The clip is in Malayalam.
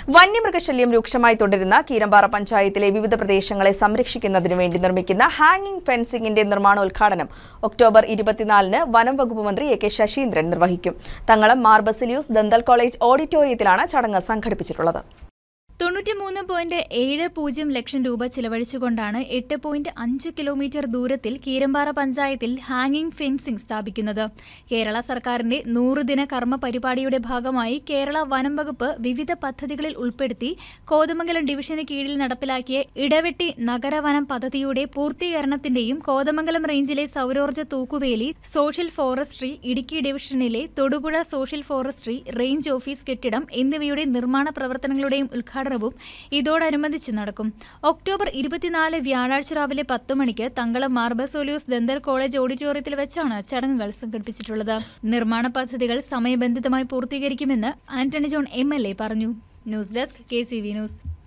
വന്യമൃഗശല്യം രൂക്ഷമായി തുടരുന്ന കീരമ്പാറ പഞ്ചായത്തിലെ വിവിധ പ്രദേശങ്ങളെ സംരക്ഷിക്കുന്നതിനു വേണ്ടി നിർമ്മിക്കുന്ന ഹാങ്ങിംഗ് ഫെൻസിംഗിന്റെ നിർമ്മാണോദ്ഘാടനം ഒക്ടോബർ ഇരുപത്തിനാലിന് വനം വകുപ്പ് മന്ത്രി എ കെ ശശീന്ദ്രൻ നിർവഹിക്കും തങ്ങളം മാർ ബസിലിയൂസ് ദന്തൽ കോളേജ് ഓഡിറ്റോറിയത്തിലാണ് ചടങ്ങ് സംഘടിപ്പിച്ചിട്ടുള്ളത് തൊണ്ണൂറ്റിമൂന്ന് പോയിന്റ് ഏഴ് പൂജ്യം ലക്ഷം രൂപ ചിലവഴിച്ചുകൊണ്ടാണ് എട്ട് പോയിന്റ് അഞ്ച് കിലോമീറ്റർ ദൂരത്തിൽ കീരമ്പാറ പഞ്ചായത്തിൽ ഹാങ്ങിംഗ് ഫെൻസിംഗ് സ്ഥാപിക്കുന്നത് കേരള സർക്കാരിന്റെ നൂറ് ദിന കർമ്മ പരിപാടിയുടെ ഭാഗമായി കേരള വനം വകുപ്പ് വിവിധ പദ്ധതികളിൽ ഉൾപ്പെടുത്തി കോതമംഗലം ഡിവിഷന് കീഴിൽ നടപ്പിലാക്കിയ ഇടവെട്ടി നഗരവനം പദ്ധതിയുടെ പൂർത്തീകരണത്തിന്റെയും കോതമംഗലം റേഞ്ചിലെ സൗരോർജ്ജ തൂക്കുവേലി സോഷ്യൽ ഫോറസ്ട്രി ഇടുക്കി ഡിവിഷനിലെ Thodupuzha social forestry range office കെട്ടിടം എന്നിവയുടെ നിർമ്മാണ പ്രവർത്തനങ്ങളുടെയും ഉദ്ഘാടനവും ഇതോടനുബന്ധിച്ച് നടക്കും ഒക്ടോബർ ഇരുപത്തിനാല് വ്യാഴാഴ്ച രാവിലെ പത്ത് മണിക്ക് തങ്കളം മാർബസോലിയോസ് ദന്തൽ കോളേജ് ഓഡിറ്റോറിയത്തിൽ വെച്ചാണ് ചടങ്ങുകൾ സംഘടിപ്പിച്ചിട്ടുള്ളത് നിർമ്മാണ പദ്ധതികൾ സമയബന്ധിതമായി പൂർത്തീകരിക്കുമെന്ന് ആന്റണി ജോൺ എം പറഞ്ഞു ന്യൂസ് ഡെസ്ക് കെ ന്യൂസ്